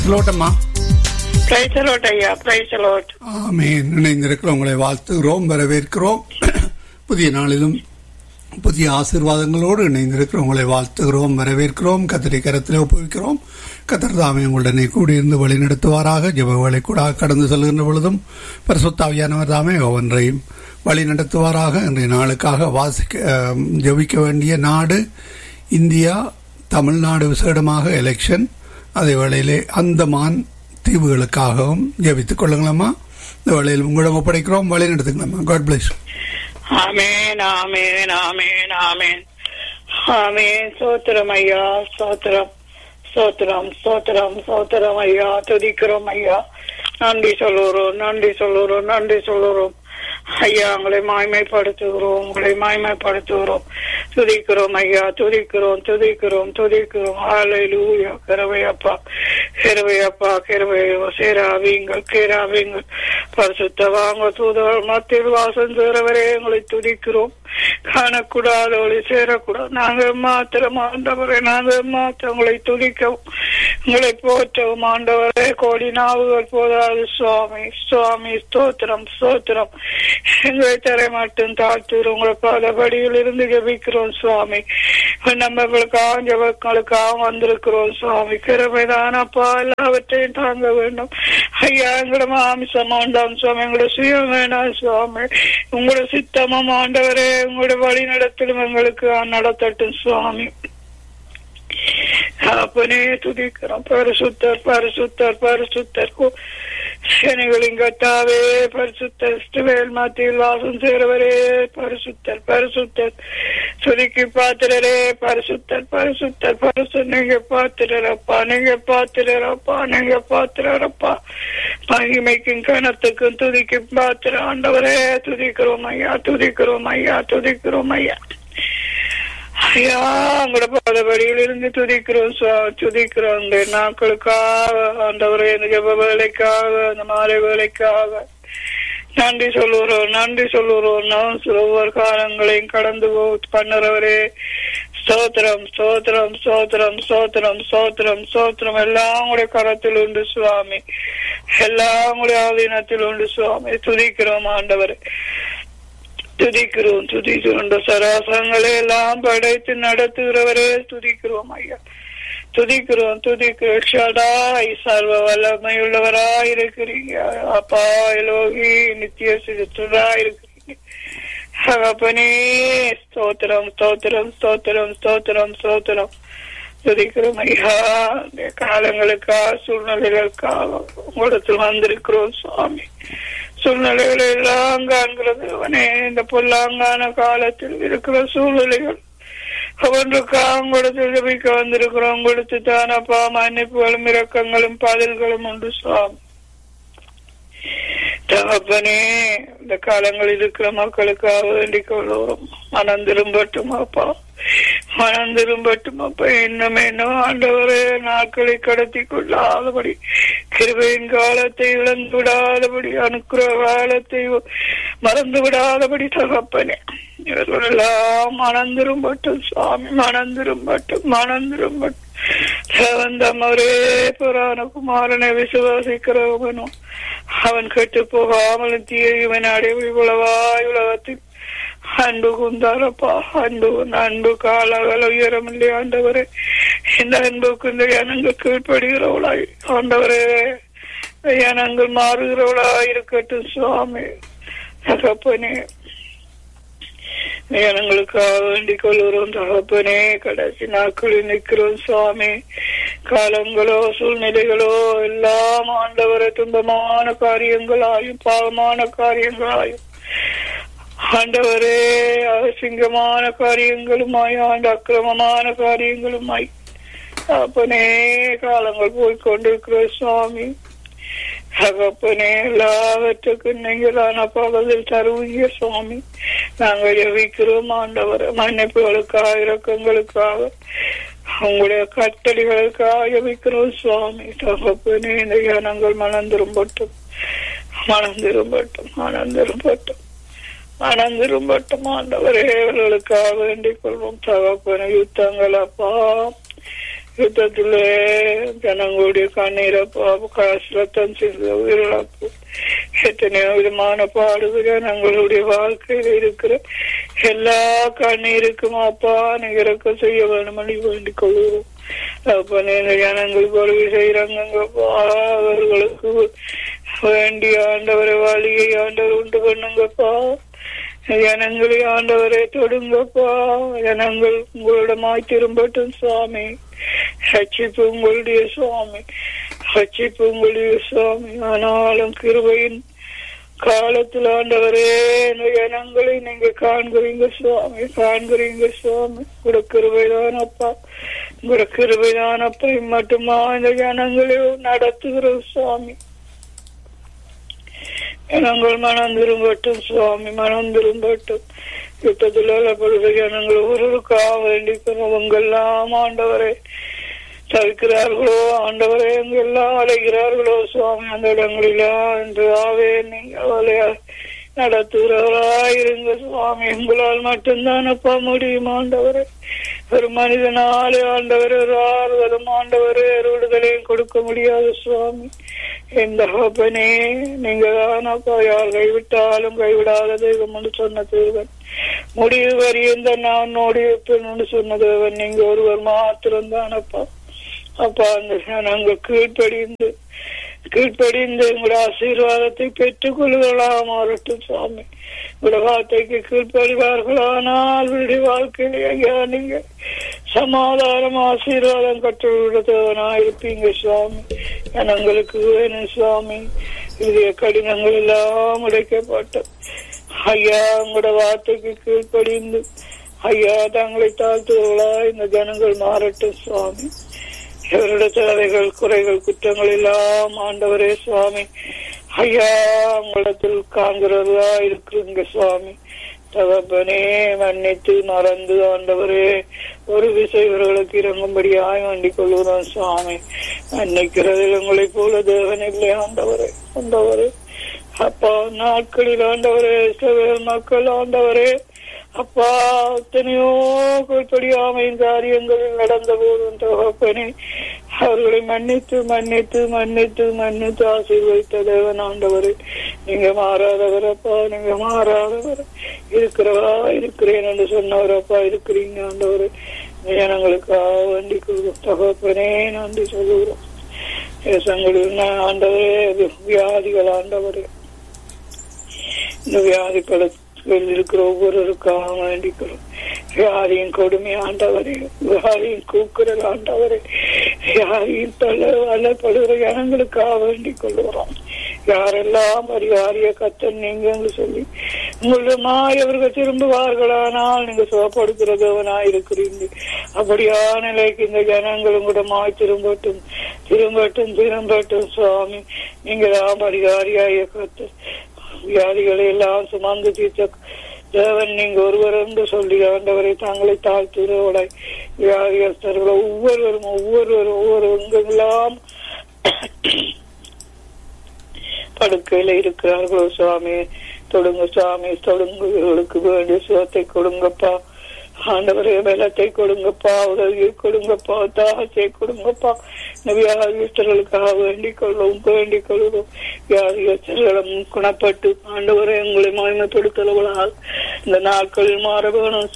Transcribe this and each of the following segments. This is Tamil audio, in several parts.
லோட்டம்மா பிரைஸ் அலோட் ஐயா பிரைஸ் அலோட் ஆமேன் இணைந்திருக்கிற உங்களை வாழ்த்துகிறோம் வரவேற்கிறோம் புதிய நாளிலும் புதிய ஆசீர்வாதங்களோடு இணைந்திருக்கிற உங்களை வாழ்த்துகிறோம் வரவேற்கிறோம் கத்திரை கரத்தில் ஒப்புவிக்கிறோம் கத்தர் தாமே உங்களுடனே கூடியிருந்து வழி நடத்துவாராக ஜெப கூட கடந்து செல்கின்ற பொழுதும் பரிசுத்தாவியானவர் தாமே ஒவ்வொன்றையும் வழி நடத்துவாராக இன்றைய நாளுக்காக வாசிக்க அஹ், ஜெபிக்க வேண்டிய நாடு இந்தியா தமிழ்நாடு விசேடமாக எலெக்ஷன் அதே வேளையிலே அந்தமான் தீவுகளுக்காகவும் ஜெபித்துக் கொள்ளுங்களம்மா இந்த வேளையில் உங்களிடம் ஒப்படைக்கிறோம் வழி நடத்துங்களம்மா காட் பிளஸ் ஆமேன் ஆமேன் ஆமேன் ஆமேன் ஆமேன் சோத்திரம் ஐயா சோத்திரம் சோத்திரம் சோத்திரம் சோத்திரம் ஐயா துதிக்கிறோம் ஐயா நன்றி சொல்லுறோம் நன்றி சொல்லுறோம் நன்றி சொல்லுறோம் ஐயா உங்களை மாய்மைப்படுத்துகிறோம் உங்களை மாய்மைப்படுத்துகிறோம் துதிக்கிறோம் ஐயா துதிக்கிறோம் துதிக்கிறோம் துதிக்கிறோம் ஹalleluya கரவையப்பா கரவையப்பா கரவையோ சேராவீங்கள் கேராவீங்கள் பரிசுத்த வாங்க தூதர் மத்தியில் வாசம் சேரவரே உங்களை துதிக்கிறோம் காணக்கூடாத ஒளி சேரக்கூடாது நாங்க மாத்திரம் ஆண்டவரே நாங்க மாத்திரம் உங்களை துதிக்கவும் உங்களை போற்றவும் ஆண்டவரே கோடி நாவுகள் போதாது சுவாமி சுவாமி ஸ்தோத்திரம் ஸ்தோத்திரம் எங்களை தரை மட்டும் தாழ்த்துகிறோம் உங்களை பலபடியில் இருந்து ஜெபிக்கிறோம் சுவாமி நம்மளுக்காக ஜபங்களுக்காக வந்திருக்கிறோம் சுவாமி கிருமைதானப்பா எல்லாவற்றையும் தாங்க வேண்டும் ஐயா எங்களோட மாமிசம் ஆண்டாம் சுவாமி எங்களோட சுயம் வேணாம் சுவாமி உங்களோட சித்தமும் ஆண்டவரே உங்களோட வழி நடத்தலும் எங்களுக்கு நடத்தட்டும் சுவாமி அப்பனே துதிக்கிறோம் பரிசுத்தர் பரிசுத்தர் பரிசுத்தர் சனிகளின் கட்டாவே பரிசுத்தர் ஸ்டுவேல் மத்தியில் வாசம் சேரவரே பரிசுத்தர் பரிசுத்தர் துதிக்கு பாத்திரரே பரிசுத்தர் பரிசுத்தர் பரிசு நீங்க பாத்திரப்பா நீங்க பாத்திரப்பா நீங்க பாத்திரப்பா மகிமைக்கும் கனத்துக்கும் துதிக்கும் பாத்திர ஆண்டவரே துதிக்கிறோம் ஐயா துதிக்கிறோம் ஐயா துதிக்கிறோம் ஐயா ஐயா உங்களோட பாதபடியில் இருந்து துதிக்கிறோம் சுவா- துதிக்கிறோம் இந்த நாட்களுக்காக ஆண்டவரே இந்த ஜெப வேலைக்காக அந்த மாலை வேலைக்காக நன்றி சொல்லுறோம் நன்றி சொல்லுறோம் நான் ஒவ்வொரு காலங்களையும் கடந்து போ பண்ணுறவரே ஸ்தோத்திரம் ஸ்தோத்திரம் ஸ்தோத்திரம் ஸ்தோத்திரம் ஸ்தோத்திரம் ஸ்தோத்திரம் எல்லாம் உடைய கரத்தில் உண்டு சுவாமி எல்லாம் உடைய ஆதீனத்தில் உண்டு சுவாமி துதிக்கிறோம் ஆண்டவரே துதிக்கிறோம் துதிக்கிறோம் சராசங்களை எல்லாம் படைத்து நடத்துகிறவரே துதிக்கிறோம் ஐயா துதிக்கிறோம் துதிக்கிறோம் ஷடாய் சர்வ வல்லமையுள்ளவராய் இருக்கிறீங்க அப்பா எலோகி நித்திய சிறுத்தரா இருக்கிறீங்க அப்பனே ஸ்தோத்திரம் ஸ்தோத்திரம் ஸ்தோத்திரம் ஸ்தோத்திரம் ஸ்தோத்திரம் துதிக்கிறோம் ஐயா இந்த காலங்களுக்காக சூழ்நிலைகளுக்காக உங்களிடத்தில் வந்திருக்கிறோம் சுவாமி சூழ்நிலைகள் எல்லாம் காண்கிறது அவனே இந்த பொல்லாங்கான காலத்தில் இருக்கிற சூழ்நிலைகள் அவர்களுக்காக உங்களுக்கு ஜபிக்க வந்திருக்கிறோம் உங்களுக்கு தானப்பா மன்னிப்புகளும் இரக்கங்களும் பதில்களும் உண்டு சுவாமி தகப்பனே இந்த காலங்களில் இருக்கிற மக்களுக்காக வேண்டிக் கொள்வோம் மனம் திரும்பட்டும் அப்பா மனம் திரும்பட்டும் அப்பா இன்னும் இன்னும் ஆண்டவரே நாட்களை கடத்தி கொள்ளாதபடி கிருபையின் காலத்தை இழந்து விடாதபடி அனுக்கிற காலத்தை மறந்து விடாதபடி தகப்பனே இவர்களெல்லாம் மனம் திரும்பட்டும் சுவாமி மனம் திரும்பட்டும் மனம் திரும்பட்டும் தேவந்தம் ஒரே புராண குமாரனை விசுவாசிக்கிறவனும் அவன் கெட்டு போகாமல் தீயவன் அடைவு உளவாய் உலகத்தில் அன்பு குந்தாரப்பா அன்பு அன்பு காலங்கள் உயரமில்லை ஆண்டவரே இந்த அன்புக்கு இந்த இனங்கள் கீழ்ப்படுகிறவளாய் ஆண்டவரே இந்த இனங்கள் மாறுகிறவளாய் இருக்கட்டும் சுவாமி தகப்பனே எங்களுக்காக வேண்டிக் கொள்கிறோம் தகப்பனே கடைசி நாட்களில் நிற்கிறோம் சுவாமி காலங்களோ சூழ்நிலைகளோ எல்லாம் ஆண்டவரை துன்பமான காரியங்களாயும் பாவமான காரியங்களாயும் ஆண்டவரே அசிங்கமான காரியங்களுமாய் ஆண்டு அக்கிரமமான காரியங்களுமாய் அப்பனே காலங்கள் போய் கொண்டிருக்கிற சுவாமி தகப்பனே எல்லாவற்றுக்கும் நீங்களான பகலில் தருவீங்க சுவாமி நாங்கள் ஜெபிக்கிறோம் ஆண்டவர் மன்னிப்புகளுக்காக இரக்கங்களுக்காக உங்களுடைய கட்டளைகளுக்காக ஜெபிக்கிறோம் சுவாமி தகப்பனே இந்த ஜனங்கள் மனம் திரும்பட்டும் மனம் திரும்பட்டும் மனம் திரும்பட்டும் மனம் திரும்பட்டும் ஆண்டவரே இவர்களுக்காக வேண்டிக் கொள்வோம் தகப்பன யுத்தங்கள் அப்பா யுத்தத்திலே ஜனங்களுடைய கண்ணீரப்பா கஷ்டத்தம் செய்த உயிரிழப்பு எத்தனையோ விதமான பாடுகள் ஜனங்களுடைய வாழ்க்கையில் இருக்கிற எல்லா கண்ணீருக்கும் அப்பா நீங்க இறக்க செய்ய வேணுமணி வேண்டிக் கொள்கிறோம் அப்ப நீங்க ஜனங்களுக்கு உதவி செய்யறாங்கப்பா அவர்களுக்கு வேண்டிய ஆண்டவரை வழியை ஆண்டவர் உண்டு பண்ணுங்கப்பா ஜனங்களை ஆண்டவரை தொடுங்கப்பா ஜனங்கள் உங்களிடமாய் திரும்பட்டும் சுவாமி ரட்சிப்பு உங்களுடைய சுவாமி ரட்சிப்பு உங்களுடைய சுவாமி ஆனாலும் கிருபையின் காலத்தில் ஆண்டவரே இந்த ஜனங்களை நீங்க காண்கிறீங்க சுவாமி காண்கிறீங்க சுவாமி கூட கிருபைதான் அப்பா கூட கிருபைதான் அப்பா மட்டுமா இந்த ஜனங்களை நடத்துகிற சுவாமி ஜனங்கள் மனம் திரும்பட்டும் சுவாமி மனம் திரும்பட்டும் யுத்தத்தில் பொழுது ஜனங்கள் ஒருவருக்காக வேண்டிக்கிறோம் உங்கெல்லாம் ஆண்டவரை தவிக்கிறார்களோ ஆண்டவரை எங்கெல்லாம் அலைகிறார்களோ சுவாமி அந்த இடங்களெல்லாம் என்று ஆவே நீங்கள் அவளை நடத்துகிறவராயிருங்க சுவாமி உங்களால் மட்டும்தான் அப்பா முடியும் ஆண்டவரை ஒரு மனிதனாலே ஆண்டவர் ஒரு ஆறுதலும் ஆண்டவர் விடுதலையும் கொடுக்க முடியாது சுவாமி எந்த அப்பனே நீங்க தான் அப்பா யார் கைவிட்டாலும் கைவிடாத தெய்வம் என்று சொன்ன தேவன் முடிவு வரியந்த நான் நோடி வைப்பேன் சொன்ன தேவன் நீங்க ஒருவர் மாத்திரம் தான் அப்பா அப்பா அந்த நாங்கள் கீழ்ப்படிந்து கீழ்ப்படிந்து உங்களோட ஆசீர்வாதத்தை பெற்றுக் கொள்வதாக மாறட்டும் சுவாமி உங்களோட வார்த்தைக்கு கீழ்ப்படிவார்களானால் அவருடைய வாழ்க்கையில ஐயா நீங்க சமாதானம் ஆசீர்வாதம் கற்றுவிடத்தவனா இருப்பீங்க சுவாமி ஜனங்களுக்கு வேணும் சுவாமி இதய கடினங்கள் எல்லாம் உடைக்கப்பட்டோம் ஐயா உங்களோட வார்த்தைக்கு கீழ்ப்படிந்து ஐயா தங்களை தாழ்த்துவர்களா இந்த ஜனங்கள் மாறட்டும் சுவாமி இவருடைய தேவைகள் குறைகள் குற்றங்கள் எல்லாம் ஆண்டவரே சுவாமி ஐயா உங்களிடத்தில் காண்கிறதா இருக்குங்க சுவாமி தகப்பனே மன்னித்து மறந்து ஆண்டவரே ஒரு விசை இவர்களுக்கு இறங்கும்படியாய் வேண்டிக் கொள்கிறோம் சுவாமி மன்னிக்கிறதில் உங்களை போல தேவன் இல்லை ஆண்டவரே ஆண்டவரே அப்பா நாட்களில் ஆண்டவரே இஸ்ரவேல் மக்கள் ஆண்டவரே அப்பா எத்தனையோ குறிப்படியாமையின் காரியங்களில் நடந்த போதும் தகப்பனே அவர்களை மன்னித்து மன்னித்து மன்னித்து மன்னித்து ஆசீர்வதித்த தேவன் ஆண்டவரே நீங்க மாறாதவர் அப்பா நீங்க மாறாதவர் இருக்கிறவா இருக்கிறேன் என்று சொன்னவர் அப்பா இருக்கிறீங்க ஆண்டவர் ஜனங்களுக்காக வேண்டி தகப்பனே நன்றி சொல்லுகிறோம் தேசங்களில் ஆண்டவரே வியாதிகள் ஆண்டவரே இந்த வியாதி படத்தில் இருக்கிற ஒவ்வொருவருக்காக வேண்டிக்கிறோம் வியாதியின் கொடுமை ஆண்டவரே வியாதியின் கூக்குரல் ஆண்டவரே வியாதியின் பல வல்லப்படுகிற ஜனங்களுக்காக வேண்டிக் கொள்கிறோம் யாரெல்லாம் பரிகாரிய கத்தன் நீங்க சொல்லி உங்களுமாய் அவர்கள் திரும்புவார்களானால் நீங்க சுகப்படுத்துறதவனாய் இருக்கிறீங்க அப்படியா நிலைக்கு இந்த ஜனங்களும் கூட மாய் திரும்பட்டும் திரும்பட்டும் திரும்பட்டும் சுவாமி நீங்க தான் பரிகாரியாய கத்து வியாதிகளை எல்லாம் சுமந்து தீர்த்த தேவன் நீங்க ஒருவர் என்று சொல்லி ஆண்டவரை தாங்களை தாழ்த்துகிறவளாய் வியாதியஸ்தர்கள் ஒவ்வொருவரும் ஒவ்வொருவரும் ஒவ்வொரு எங்கெல்லாம் படுக்கையில இருக்கிறார்களோ சுவாமி தொடுங்க சுவாமி தொடுங்க இவர்களுக்கு வேண்டிய சுகத்தை கொடுங்கப்பா ஆண்டவரே பலத்தை கொடுங்கப்பா உதவியை கொடுங்கப்பா தாகத்தை கொடுங்கப்பா இந்த வியாதியஸ்தர்களுக்காக வேண்டிக் கொள்ளும் வேண்டிக் கொள்ளும் வியாதியஸ்தர்களும் குணப்பட்டு ஆண்டவரை உங்களை மகிமைப்படுத்தலவளால் இந்த நாட்களில் மாற வேணும்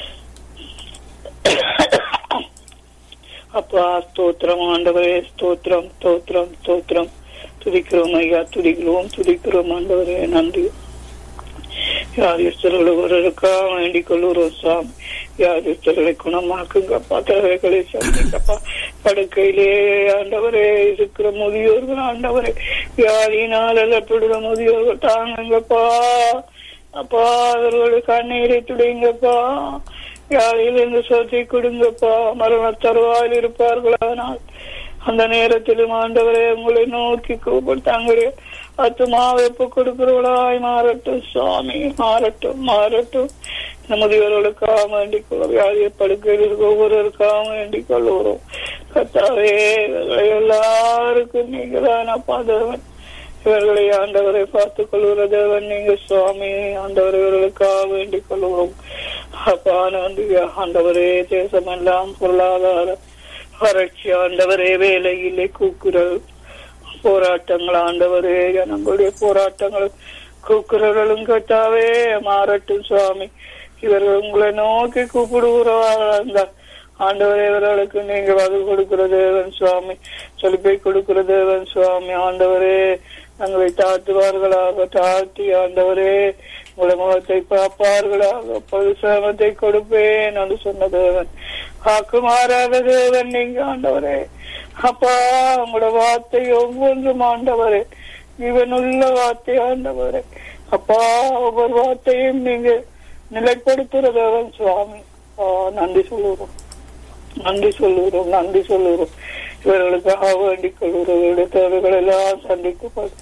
அப்பா ஸ்தோத்திரம் ஆண்டவரே ஸ்தோத்திரம் ஸ்தோத்திரம் ஸ்தோத்திரம் துதிக்கிறோம் ஐயா துதிக்கிறோம் துதிக்கிறோம் ஆண்டவரே நன்றி வியாதிஸ்தர்கள் ஒருவருக்காக வேண்டிக் கொள்ளுறோம் சாமி வியாதிஸ்தர்களை குணமாக்குங்கப்பா தேவைகளை சந்திங்கப்பா படுக்கையிலே ஆண்டவரே இருக்கிற முதியோர்கள் ஆண்டவரே வியாதியினால் எல்லப்படுற முதியோர்கள் தாங்குங்கப்பா அப்பா அவர்களுடைய கண்ணீரை துடைங்கப்பா வியாதியிலிருந்து சொத்தை கொடுங்கப்பா மரண தருவாயில் இருப்பார்களானால் அந்த நேரத்திலும் ஆண்டவரே உங்களை நோக்கி கூப்பிட்டு தங்களுடைய ஆத்மாவை எப்ப கொடுக்கிறவளாய் மாறட்டும் சுவாமி மாறட்டும் மாறட்டும் முதியோர்களுக்காக வேண்டிக் கொள்ளும் வியாதிய படுக்கையில் ஒவ்வொருவருக்காக வேண்டிக் கொள்ளுகிறோம் கத்தாவே இவர்களை எல்லாருக்கும் நீங்க தான் அப்பா தேவன் இவர்களை ஆண்டவரை பார்த்துக் கொள்கிற தேவன் நீங்க சுவாமி ஆண்டவர் இவர்களுக்காக வேண்டிக் கொள்கிறோம் அப்பா நன்றி ஆண்டவரே தேசமெல்லாம் பொருளாதார வறட்சி ஆண்டவரே வேலையிலே கூக்குரல் போராட்டங்கள் ஆண்டவரே ஜனங்களுடைய போராட்டங்கள் கூக்குரல்களும் கட்டாவே மாறட்டும் சுவாமி இவர்கள் உங்களை நோக்கி கூப்பிடுகிறவர்களா இருந்தால் ஆண்டவரே இவர்களுக்கு நீங்க பதில் கொடுக்கிற தேவன் சுவாமி செழிப்பை கொடுக்கிற தேவன் சுவாமி ஆண்டவரே தங்களை தாழ்த்துவார்களாக தாழ்த்தி ஆண்டவரே உங்களை முகத்தை பார்ப்பார்களாக பரிசிரமத்தை கொடுப்பேன் என்று சொன்ன தேவன் காக்குமாறாத தேவன் நீங்க ஆண்டவரே அப்பா உங்களோட வார்த்தை ஒவ்வொன்றும் ஆண்டவரே இவனுள்ள வார்த்தை ஆண்டவரே அப்பா ஒவ்வொரு வார்த்தையும் நீங்க நிலைப்படுத்துற தேவன் சுவாமி ஆ, நன்றி சொல்லுறோம் நன்றி சொல்லுகிறோம் நன்றி சொல்லுகிறோம் இவர்களுக்காக வேண்டிக் கொள்கிறோம் இவருடைய தேவைகள் எல்லாம் சந்திக்கப்படும்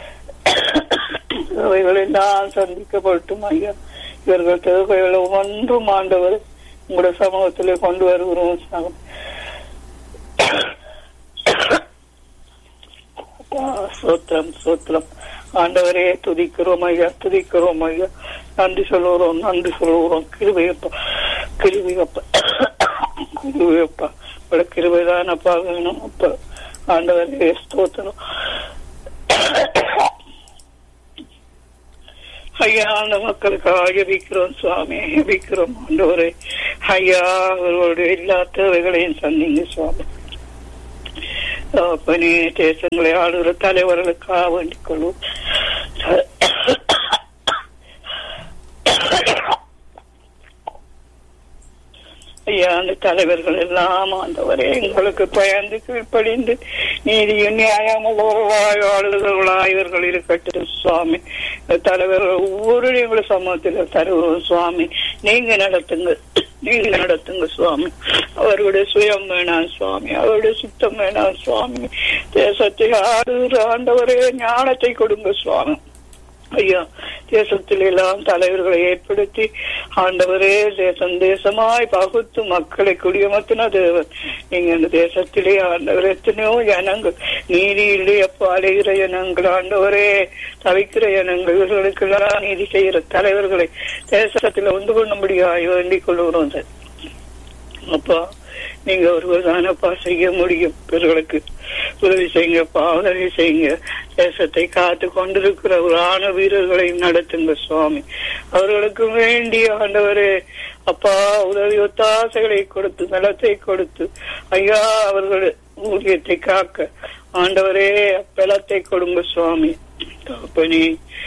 தேவைகள் எல்லாம் சந்திக்கப்படட்டும் ஐயா இவர்கள் தேவைகள் ஒன்றும் ஆண்டவர் உங்களுடைய சமூகத்திலே கொண்டு வருகிறோம் சாமி. அப்பா, சோத்திரம் சோத்திரம் ஆண்டவரே துதிக்கிறோம் ஐயா துதிக்கிறோம் ஐயா நன்றி சொல்லுகிறோம் நன்றி சொல்லுகிறோம் கிருபையப்பா கிருபையப்பா கிருபையப்பா இவ்வளோ கிருபைதான் அப்பா வேணும் அப்பா ஆண்டவரே ஸ்தோத்திரம் ஐயா அந்த மக்களுக்காக ஜெபிக்கிறோம் சுவாமி ஜெபிக்கிறோம் ஆண்டவரே ஐயா அவர்களுடைய எல்லா தேவைகளையும் சந்திங்க சுவாமி அப்பனே தேசங்களை ஆளுகிற தலைவர்களுக்காக வேண்டிக் கொள்வோம் ஐயா அந்த தலைவர்கள் எல்லாம் ஆண்டவரே எங்களுக்கு பயந்து கீழ்ப்படிந்து நீதியும் நியாயமுள்ளவர்களாய் ஆளுகிறவர்களாய் இவர்கள் இருக்கட்டும் சுவாமி இந்த தலைவர்கள் ஒவ்வொரு எங்களுடைய சமூகத்தில் தருவோம் சுவாமி நீங்க நடத்துங்க நீங்க நடத்துங்க சுவாமி அவருடைய சுயம் வேணாம் சுவாமி அவருடைய சுத்தம் வேணாம் சுவாமி தேசத்தை ஆடுகிற ஆண்டவரே ஞானத்தை கொடுங்க சுவாமி ஐயா தேசத்தில் எல்லாம் தலைவர்களை ஏற்படுத்தி ஆண்டவரே தேசம் தேசமாய் பகுத்து மக்களை குடியமர்த்தின தேவன் நீங்க இந்த தேசத்திலே ஆண்டவர் எத்தனையோ ஜனங்கள் நீதியிலே அப்பா அலைகிற ஜனங்கள் ஆண்டவரே தவிக்கிற ஜனங்கள் இவர்களுக்கெல்லாம் நீதி செய்கிற தலைவர்களை தேசத்தில் உண்டு பண்ணும்படியாய் வேண்டிக் கொள்கிறோம் சார் அப்பா நீங்க ஒருவர் தானப்பா செய்ய முடியும் இவர்களுக்கு உதவி செய்யுங்கப்பா உதவி செய்யுங்க தேசத்தை காத்து கொண்டிருக்கிற ஒரு ஆண வீரர்களை நடத்துங்க சுவாமி அவர்களுக்கு வேண்டிய ஆண்டவரே அப்பா உதவி ஒத்தாசைகளை கொடுத்து நலத்தை கொடுத்து ஐயா அவர்கள் ஊழியத்தை காக்க ஆண்டவரே பலத்தை கொடுங்க சுவாமி தகப்பனே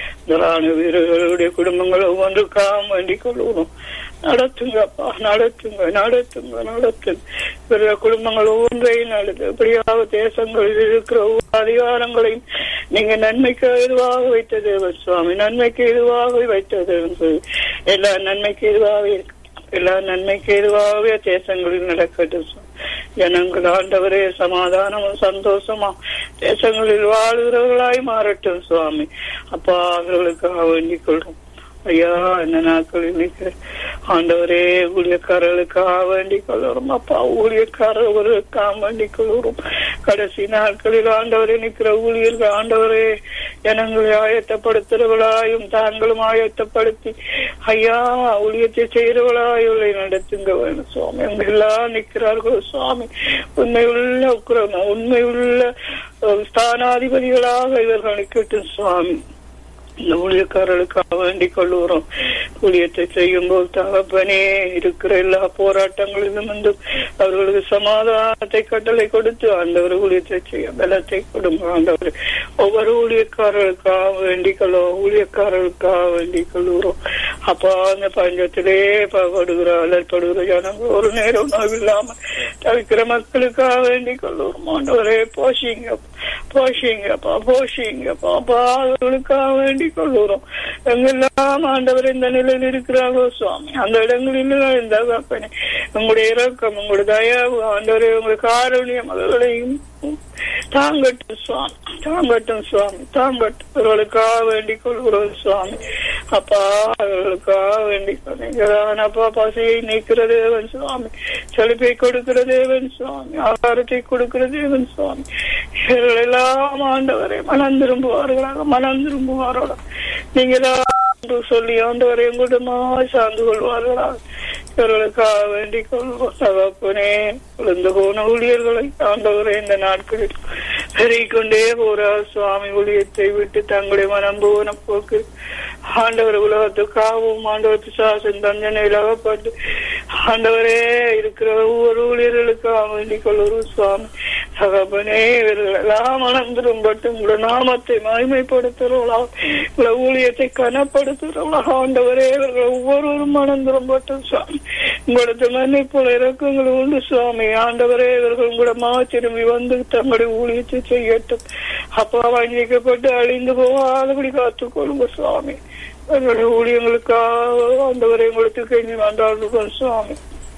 ராண வீரர்களுடைய குடும்பங்கள் ஒவ்வொன்றுக்காக வேண்டிக் கொள்வோம் நடத்துங்கப்பா நடத்துங்க நடத்துங்க நடத்துங்க இவர்கள் குடும்பங்கள் ஒவ்வொன்றையும் நடத்து எப்படியாவது தேசங்களில் இருக்கிற ஒவ்வொரு அதிகாரங்களையும் நீங்க நன்மைக்கு எதுவாக வைத்த தேவன் சுவாமி நன்மைக்கு எதுவாக வைத்த தேவன் சுவாமி. எல்லா நன்மைக்கு எதுவாக இருக்கு எல்லா நன்மைக்கு எதுவாகவே தேசங்களில் நடக்கட்டும் சுவாமி. ஜனங்கள் ஆண்டவரே சமாதானமும் சந்தோஷமா தேசங்களில் வாழ்கிறவர்களாய் மாறட்டும் சுவாமி அப்பா அவர்களுக்காக வேண்டிக் கொள்றோம் ஐயா இந்த நாட்களில் நிற்கிற ஆண்டவரே ஊழியக்காரர்களுக்காக வேண்டிக் கொள்ளுறோம் அப்பா ஊழியக்காரர்களுக்காக வேண்டிக் கொள்ளுறோம் கடைசி நாட்களில் ஆண்டவரே நிற்கிற ஊழியர்கள் ஆண்டவரே ஜனங்களை ஆயத்தப்படுத்துறவளாயும் தாங்களும் ஆயத்தப்படுத்தி ஐயா ஊழியத்தை செய்கிறவளாய் உள்ள நடத்துங்க வேணும் சுவாமி அவங்க எல்லாம் நிற்கிறார்கள் சுவாமி உண்மையுள்ள உக்கிரம உண்மையுள்ள அஹ், ஸ்தானாதிபதிகளாக இவர்கள் நிற்கட்டும் சுவாமி இந்த ஊழியக்காரர்களுக்காக வேண்டிக் கொள்ளுகிறோம் ஊழியத்தை செய்யும் போது தகப்பனே இருக்கிற எல்லா போராட்டங்களிலும் வந்து அவர்களுக்கு சமாதானத்தை கட்டளை கொடுத்து ஆண்டவர் ஊழியத்தை செய்ய பலத்தை கொடுங்க ஆண்டவர் ஒவ்வொரு ஊழியக்காரர்களுக்காக வேண்டிக் கொள்ளுவோம் ஊழியக்காரர்களுக்காக வேண்டிக் கொள்ளுகிறோம் அப்பா அந்த பஞ்சத்திலே படுகிற அலற்படுகிற ஜனங்கள் ஒரு நேரம் இல்லாம தவிக்கிற மக்களுக்காக வேண்டிக் கொள்ளுவோம் ஆண்டவரே போஷிங்க போஷிங்கப்பா போஷிங்கப்பா அப்பா அவர்களுக்காக வேண்டிக் கொள்ளுகிறோம் எங்கெல்லாம் ஆண்டவர் இந்த நிலையில் இருக்கிறார்களோ சுவாமி அந்த இடங்களில் இந்த அப்பனே உங்களுடைய இறக்கம் உங்களுடைய தயவு ஆண்டவரே உங்களுடைய காரணியம் அவர்களையும் தாங்கட்டும் சுவாமி தாங்கட்டும் சுவாமி தாங்கட்டும் அவர்களுக்காக வேண்டிக் கொள்கிறோம் சுவாமி அப்பா அவர்களுக்காக வேண்டிக் கொள்கிறேன் அப்பா பசியை நீக்கிற தேவன் சுவாமி செழிப்பை கொடுக்கிற தேவன் சுவாமி ஆகாரத்தை கொடுக்கிற தேவன் சுவாமி இவர்கள் எல்லாம் ஆண்டவரை மனம் திரும்புவார்களாக மனம் திரும்புவார்களாக நீங்களா என்று சொல்லி ஆண்டவரை எங்களிடமா சார்ந்து கொள்வார்களாக இவர்களுக்காக வேண்டிக் கொள்வோம் தகப்பனே விழுந்து போன ஊழியர்களை ஆண்டவரே இந்த நாட்களில் பெருகிக்கொண்டே போறார் சுவாமி ஊழியத்தை விட்டு தங்களுடைய மனம் போன போக்கு ஆண்டவர் உலகத்துக்காகவும் ஆண்டவர் பிசாசன் தஞ்சனையில் அகப்பட்டு ஆண்டவரே இருக்கிற ஒவ்வொரு ஊழியர்களுக்காக வேண்டிக் கொள்வோம் சுவாமி தகப்பனே இவர்கள் எல்லாம் மனந்திரும்பட்டு உங்களோட நாமத்தை மகிமைப்படுத்துகிறவளா உங்களோட ஊழியத்தை கனப்படுத்துகிறவளா ஆண்டவரே இவர்கள் ஒவ்வொருவரும் மனந்திரும்பட்டும் சுவாமி உங்களோட மன்னிப்புல இறக்கங்கள் உண்டு சுவாமி ஆண்டவரே இவர்கள் உங்களோட மா திரும்பி வந்து தங்களுடைய ஊழியத்தை செய்யட்டும் அப்பா வஞ்சிக்கப்பட்டு அழிந்து போகாதபடி காத்துக்கொள்ளுங்க சுவாமி எங்களுடைய ஊழியங்களுக்காக ஆண்டவரை உங்களுக்கு கெஞ்சி வந்தாடுங்க சுவாமி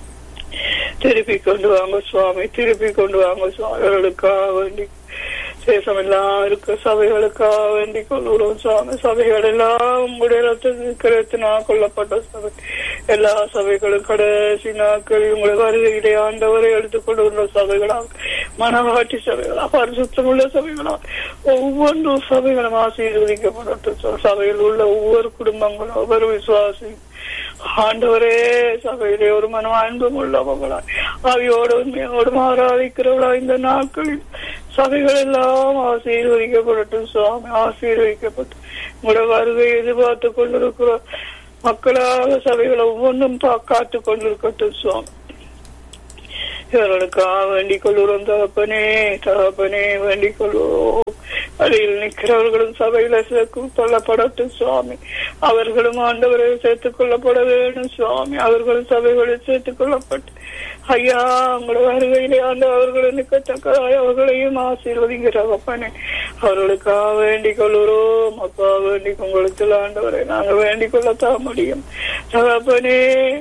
திருப்பி கொண்டு வாங்க சுவாமி திருப்பி கொண்டு வாங்க சுவாமி அவர்களுக்காக வேண்டி தேசமெல்லாம் இருக்க சபைகளுக்காக வேண்டிக் கொள்கிறோம் சுவாமி சபைகள் எல்லாம் உங்களுடைய ரத்தத்தினால் கொல்லப்பட்ட சபை எல்லா சபைகளும் கடைசி நாட்களில் உங்களை வருகையிலே ஆண்டவரை எடுத்துக்கொண்டு வந்த சபைகளாக மனவாட்டி சபைகளா பரிசுத்தமுள்ள சபைகளா ஒவ்வொன்று சபைகளும் ஆசீர்வதிக்கப்படட்டும் சபையில் உள்ள ஒவ்வொரு குடும்பங்களும் ஒவ்வொரு விசுவாசியும் ஆண்டவரே சபையிலே ஒரு மனம் அன்பும் உள்ளவங்களா அவையோடு உண்மையோடு ஆராதிக்கிறவளா இந்த நாட்களில் சபைகள் எல்லாம் ஆசீர்வதிக்கப்படட்டும் சுவாமி ஆசீர்வதிக்கப்பட்டு உங்களோட வருகை எதிர்பார்த்து கொண்டிருக்கிற மக்களாக சபைகளை ஒவ்வொன்றும் காத்து கொண்டிருக்கட்டும் சுவாமி இவர்களுக்காக வேண்டிக் கொள்கிறோம் தகப்பனே தகப்பனே வேண்டிக் கொள்வோம் அடியில் நிற்கிறவர்களும் சபையில சேர்த்து கொள்ளப்படட்டும் சுவாமி அவர்களும் ஆண்டவரை சேர்த்துக் கொள்ளப்பட வேண்டும் சுவாமி அவர்களும் சபைகளில் சேர்த்துக் கொள்ளப்பட்டு ஐயா உங்களோட வருகையிலே ஆண்டு அவர்களும் நிற்கத்தக்கதாய் அவர்களையும் ஆசீர்வதிக்கிறப்பனே அவர்களுக்காக வேண்டிக் கொள்கிறோம் அப்பா வேண்டிக் உங்களுக்கு ஆண்டவரை நாங்க வேண்டிக் கொள்ளத்தான் முடியும் தகப்பனே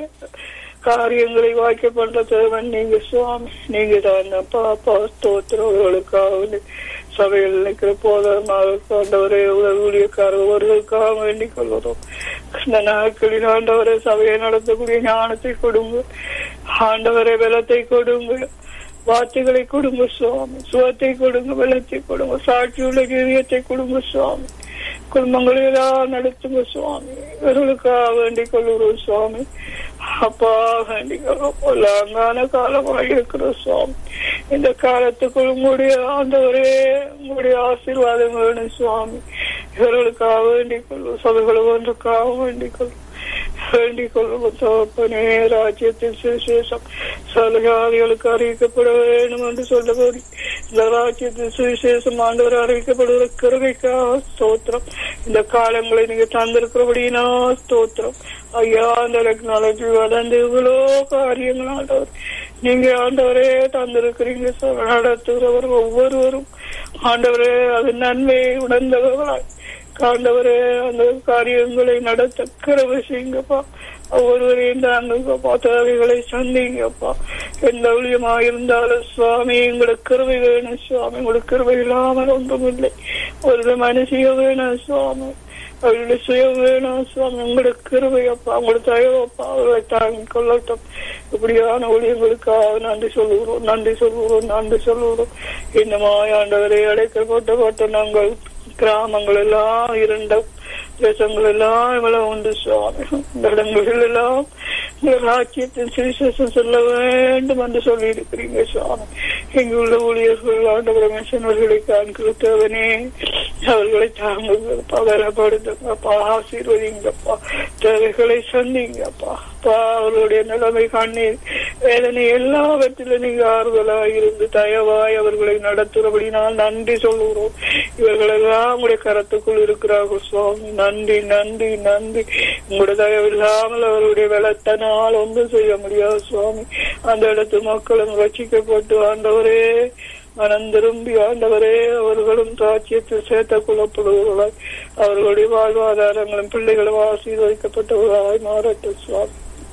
காரியங்களை வாய்க்க பண்ற தேவன் நீங்க சுவாமி நீங்க தான் அப்பா அப்பா ஸ்தோத்திரவர்களுக்காக சபையில் நிற்கிற போதமாக ஆண்டவரே ஊழியக்காரர் ஒருவருக்காக வேண்டிக் கொள்வதும் இந்த நாட்களில் ஆண்டவரை சபையை நடத்தக்கூடிய ஞானத்தை கொடுங்க ஆண்டவரை பலத்தை கொடுங்க வார்த்தைகளை கொடுங்க சுவாமி சுகத்தை கொடுங்க வெள்ளத்தை கொடுங்க சாட்சியுள்ள கிரியத்தை கொடுங்க சுவாமி குடும்பங்களெல்லாம் நடத்துங்க சுவாமி இவர்களுக்காக வேண்டிக் கொள்கிறோம் சுவாமி அப்பா வேண்டிக் கொள்ளாங்கான காலமாக இருக்கிற சுவாமி இந்த காலத்துக்குள் உங்களுடைய ஆண்டவரே உங்களுடைய ஆசீர்வாதம் வேணும் சுவாமி இவர்களுக்காக வேண்டிக் கொள்வோம் சபைகள் ஒன்றுக்காக வேண்டிக் கொள்வோம் வேண்டிக் கொள்ளும் தகப்பனே ராஜ்யத்தின் சுவிசேஷம் சலுகாதிகளுக்கு அறிவிக்கப்பட வேண்டும் என்று சொல்லபடி இந்த ராஜ்யத்தின் சுவிசேஷம் ஆண்டவர் அறிவிக்கப்படுகிற கருவைக்காக ஸ்தோத்திரம் இந்த காலங்களை நீங்க தந்திருக்கிறபடினா ஸ்தோத்திரம் ஐயா அந்த டெக்னாலஜி வளர்ந்து இவ்வளோ காரியங்கள் ஆண்டவர் நீங்க ஆண்டவரே தந்திருக்கிறீங்க நடத்துகிறவர் ஒவ்வொருவரும் ஆண்டவரே அது நன்மை உணர்ந்தவர்களாய் ஆண்டவரே அந்த காரியங்களை நடத்த கிரவை செய்யுங்கப்பா ஒவ்வொருவரையும் தாங்கப்பா தேவைகளை சந்திங்கப்பா எந்த ஊழியமா இருந்தாலும் சுவாமி உங்களுக்கு கிருவை வேணும் சுவாமி உங்களுக்கு கிருவை இல்லாமல் ஒன்றும் இல்லை ஒரு மனுஷிய வேணும் சுவாமி அவர்களுடைய சுயம் வேணும் சுவாமி உங்களுக்கு கிருவையப்பா உங்களுக்கு தயவப்பா அவர்களை தாங்கி கொள்ளட்டும் இப்படியான ஊழியங்களுக்காக நன்றி சொல்லுகிறோம் நன்றி சொல்லுகிறோம் நன்றி சொல்லுகிறோம் இன்னமாய் ஆண்டவரை அடைக்கப்பட்ட நாங்கள் கிராமங்கள் எல்லாம் இருண்ட தேசங்கள் எல்லாம் இவ்வளவு உண்டு சுவாமி இந்த இடங்களில் எல்லாம் ராஜ்யத்தின் சுவிசேஷம் சொல்ல வேண்டும் என்று சொல்லி இருக்கிறீங்க சுவாமி இங்குள்ள ஊழியர்கள் ஆண்டவர மிஷனர்களை காண்கிற தேவனே அவர்களை தாங்குங்கப்பா பலப்படுத்துங்கப்பா ஆசீர்வதிங்கப்பா தேவைகளை சந்திங்கப்பா அப்பா அவர்களுடைய நிலைமை கண்ணீர் வேதனை எல்லாவற்றிலும் நீங்க ஆறுதலாய் இருந்து தயவாய் அவர்களை நடத்துறபடி நான் நன்றி சொல்லுகிறோம் இவர்களெல்லாம் உங்களுடைய கரத்துக்குள் இருக்கிறார்கள் சுவாமி நன்றி நன்றி நன்றி உங்களுடைய தயவு இல்லாமல் அவருடைய வெள்ளத்தனால் ஒன்றும் செய்ய முடியாது சுவாமி அந்த இடத்து மக்களும் ரசிக்கப்பட்டு ஆண்டவரே மனம் திரும்பி ஆண்டவரே அவர்களும் ராஜ்யத்தில் சேர்த்த கொள்ளப்படுவர்களாய் அவர்களுடைய வாழ்வாதாரங்களும் பிள்ளைகளும் ஆசீர்வதிக்கப்பட்டவர்களாய் மாறட்டும் சுவாமி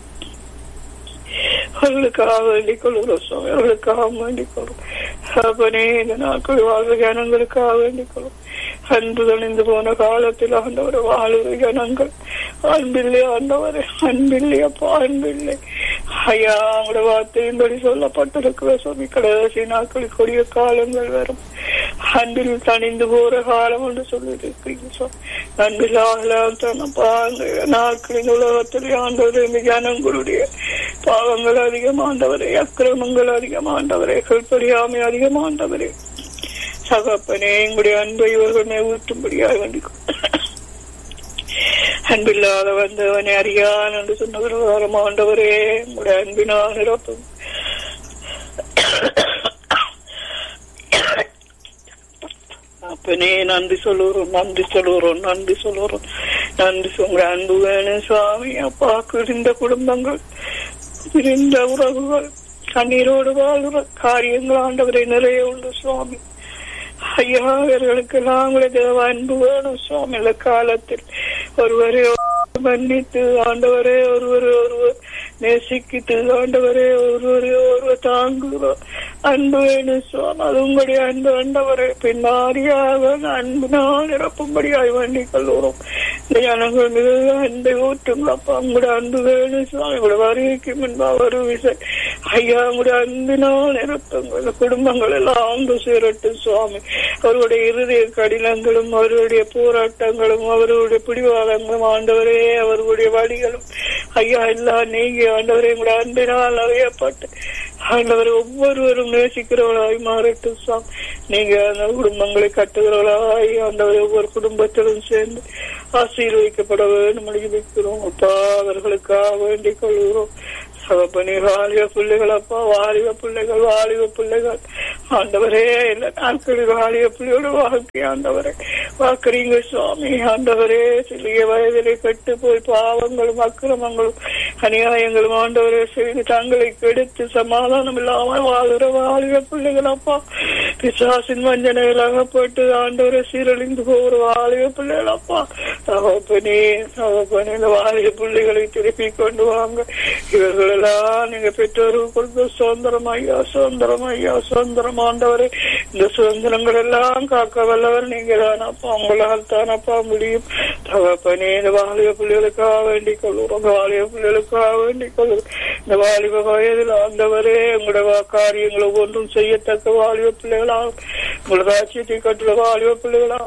அவர்களுக்காக வேண்டிக் கொள்கிறோம் சுவாமி அவர்களுக்காக வேண்டிக் கொள்ளும் அப்பனே இந்த நாட்கள் வாழ்வு ஜனங்களுக்காக வேண்டிக் கொள்ளும் அன்பு தணிந்து போன காலத்தில் ஆண்டவர் வாழ்வு ஜனங்கள் அன்பில்லை ஆண்டவரே அன்பில்லை அப்பா அன்பில்லை ஐயா உங்களோட வார்த்தையின்படி சொல்லப்பட்டிருக்கிற சுவாமி கடைசி நாட்களில் கொடிய காலங்கள் வரும் அன்பில் தணிந்து போற காலம் என்று சொல்லியிருக்கிறீங்க சுவாமி அன்பில் ஆகலாம் தனப்பா அந்த நாட்களின் உலகத்தில் ஆண்டவரே ஜனங்களுடைய பாவங்கள் அதிகமாண்டவரே அக்கிரமங்கள் அதிகமாண்டவரே கல்படியாமை அதிகமாண்டவரே சகப்பனே எங்களுடைய அன்பை இவர்கள் மேல் ஊற்றும்படியாக வேண்டிக் அன்பில்லாத வந்தவனை அறியான் என்று சொன்னவர் ஆண்டவரே உங்களுடைய அன்பினால் நிரப்பும் அப்பனே நன்றி சொல்லுறோம் நன்றி சொல்லுறோம் நன்றி சொல்லுறோம் நன்றி உங்க அன்பு வேணும் சுவாமி அப்பா கிழிந்த குடும்பங்கள் பிரிந்த உறவுகள் கண்ணீரோடு வாழ்கிற காரியங்கள் ஆண்டவரை நிறைய உள்ள சுவாமி ஐயா இவர்களுக்கெல்லாம் கூட தேவ அன்பு வேணும் சுவாமி இந்த காலத்தில் ஒருவரை மன்னித்து ஆண்டவரே ஒருவர் ஒருவர் நேசிக்கிட்டு ஆண்டவரே ஒருவரை ஒருவர் தாங்குகிறோம் அன்பு வேணும் சுவாமி அது உங்களுடைய அன்பு ஆண்டவரே பின்னாடியாக அன்பினால் நிரப்பும்படியாய் வேண்டிக் கொள்கிறோம் இந்த ஜனங்கள் மிக அன்பை ஊற்றுங்களப்பா உங்களுடைய அன்பு வேணும் சுவாமி உங்களுடைய வருகைக்கு முன்பா ஒரு விசை ஐயா உங்களுடைய அன்பினால் நிரப்புங்கள் இந்த குடும்பங்கள் எல்லாம் ஆண்டு சேரட்டும் சுவாமி அவருடைய இருதய கடினங்களும் அவருடைய போராட்டங்களும் அவருடைய பிடிவாதங்களும் ஆண்டவரே அவர்களுடைய வழிகளும் ஐயா எல்லாம் நீங்க ஆண்டவரே உங்களுடைய அன்பினால் அறியப்பட்டு ஆண்டவர் ஒவ்வொருவரும் நேசிக்கிறவளாய் மாறட்டும் சாம் நீங்க அந்த குடும்பங்களை கட்டுகிறவளாய் ஆண்டவர் ஒவ்வொரு குடும்பத்திலும் சேர்ந்து ஆசீர்வதிக்கப்பட வேண்டும் வைக்கிறோம் அப்பா அவர்களுக்காக வேண்டிக் கொள்கிறோம் சகப்பனி வாலிப பிள்ளைகள் அப்பா வாலிப பிள்ளைகள் வாலிப பிள்ளைகள் ஆண்டவரே எல்லா நாட்களில் வாலிப பிள்ளையோட வாழ்க்கை ஆண்டவரே வாக்குறீங்க சுவாமி ஆண்டவரே சிறிய வயதிலே கெட்டு போய் பாவங்களும் அக்கிரமங்களும் அநியாயங்களும் ஆண்டவரே செய்து தங்களை கெடுத்து சமாதானம் இல்லாமல் வாழ்கிற வாலிப பிள்ளைகள் அப்பா பிசாசின் வஞ்சனையில் அகப்பட்டு ஆண்டவரை சீரழிந்து போகிற வாலிப பிள்ளைகள் அப்பா தகப்பனே தகப்பனே இந்த வாலிப பிள்ளைகளை திருப்பி கொண்டு வாங்க இவர்கள் எல்லாம் நீங்க பெற்றோர்கள் கொடுத்த சுதந்திரம் ஐயா சுதந்திரம் ஐயா சுதந்திரம் ஆண்டவரே இந்த சுதந்திரங்கள் எல்லாம் காக்க வல்லவர் நீங்க தானப்பா உங்களால் தானப்பா முடியும் தகப்பனே இந்த வாலிப பிள்ளைகளுக்காக வேண்டிக் கொள்ளுறோம் வாலிப பிள்ளைகளுக்காக வேண்டிக் கொள்ளுறோம் இந்த வாலிப வயதில் ஆண்டவரே உங்களோட காரியங்களை ஒன்றும் செய்யத்தக்க வாலிப பிள்ளைகளா உங்களோட ராட்சியத்தை கட்டுற வாலிப பிள்ளைகளா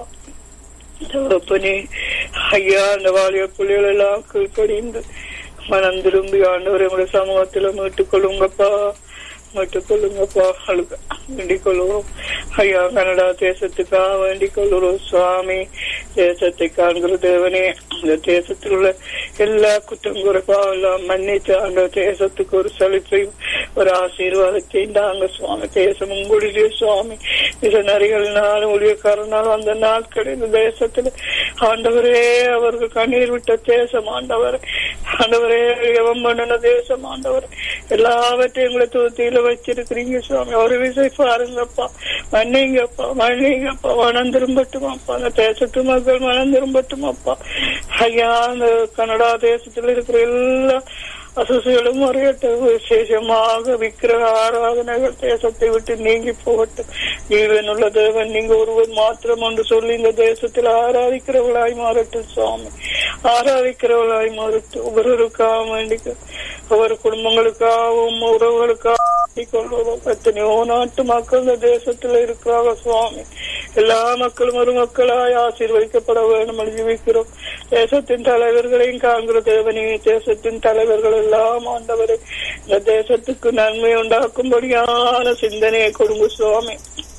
தகப்பனே ஐயா அந்த வாலிப பிள்ளைகள் எல்லாம் கீழ்ப்படிந்து மனம் திரும்பி ஆண்டவரை உங்களுடைய சமூகத்துல மீட்டுக் கொள்ளுங்கப்பா மீட்டுக் கொள்ளுங்கப்பா அழுக வேண்டிக் கொள்ளுவோம் ஐயா கனடா தேசத்துக்காக வேண்டிக் கொள்ளுறோம் சுவாமி தேசத்தை காண்கிற தேவனே இந்த தேசத்தில் உள்ள எல்லா குற்றம் குறைப்பாவெல்லாம் மன்னித்து அந்த தேசத்துக்கு ஒரு செழிப்பையும் ஒரு ஆசீர்வாதத்தையும் தாங்க சுவாமி தேசம் உங்களுடைய சுவாமி மிஷனரிகள்னாலும் ஊழியக்காரனாலும் அந்த நாட்கள் இந்த தேசத்துல ஆண்டவரே அவர்கள் கண்ணீர் விட்ட தேசம் ஆண்டவர் ஆண்டவரே எவம் பண்ணின தேசம் ஆண்டவர் எல்லாவற்றையும் எங்களை தூத்தியில வச்சிருக்கிறீங்க சுவாமி ஒரு விசை பாருங்கப்பா மன்னிங்கப்பா மன்னிங்கப்பா மனம் திரும்பட்டுமாப்பா அந்த தேசத்து மக்கள் மனம் திரும்பட்டுமாப்பா ஐயா அந்த கனடா தேசத்துல இருக்கிற எல்லா அசுசிகளும் முறையட்டும் விசேஷமாக விக்கிரக ஆராதனைகள் தேசத்தை விட்டு நீங்கி போகட்டும் ஜீவன் உள்ள தேவன் நீங்க ஒருவர் மாத்திரம் என்று சொல்லி இந்த தேசத்தில் ஆராதிக்கிறவளாய் மாறட்டும் சுவாமி ஆராதிக்கிறவளாய் மாறட்டும் ஒவ்வொருவருக்காக வேண்டிக்க ஒவ்வொரு குடும்பங்களுக்காகவும் உறவுகளுக்காக கொள்வதும் எத்தனையோ நாட்டு மக்கள் இந்த தேசத்துல இருக்கிறாங்க சுவாமி எல்லா மக்களும் ஒரு மக்களாய் ஆசீர்வதிக்கப்பட வேண்டும் ஜீவிக்கிறோம் தேசத்தின் தலைவர்களையும் காண்கிற தேவனே தேசத்தின் தலைவர்கள் எல்லாம் ஆண்டவரை இந்த தேசத்துக்கு நன்மை உண்டாக்கும்படியான சிந்தனையை கொடுங்க சுவாமி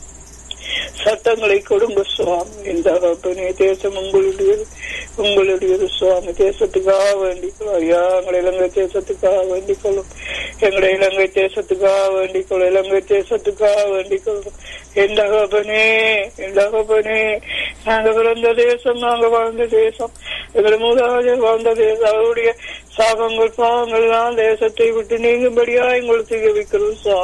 சட்டங்களை கொடுங்க சுவாமி இந்த அப்பனே தேசம் உங்களுடையது உங்களுடையது சுவாமி தேசத்துக்காக வேண்டிக்கொள்ளும் ஐயா எங்களை இலங்கை தேசத்துக்காக வேண்டிக்கொள்ளும் எங்களை இலங்கை தேசத்துக்காக வேண்டிக்கொள்ளும் இலங்கை தேசத்துக்காக வேண்டிக்கொள்ளும் எந்த அகப்பனே எந்த அகப்பனே நாங்க பிறந்த தேசம் நாங்க வாழ்ந்த தேசம் எங்களை மூதாதையர் வாழ்ந்த தேசம் அவருடைய சாபங்கள் பாவங்கள் தான் தேசத்தை விட்டு நீங்கும்படியா எங்களுக்கு வைக்கிறோம் சுவாமி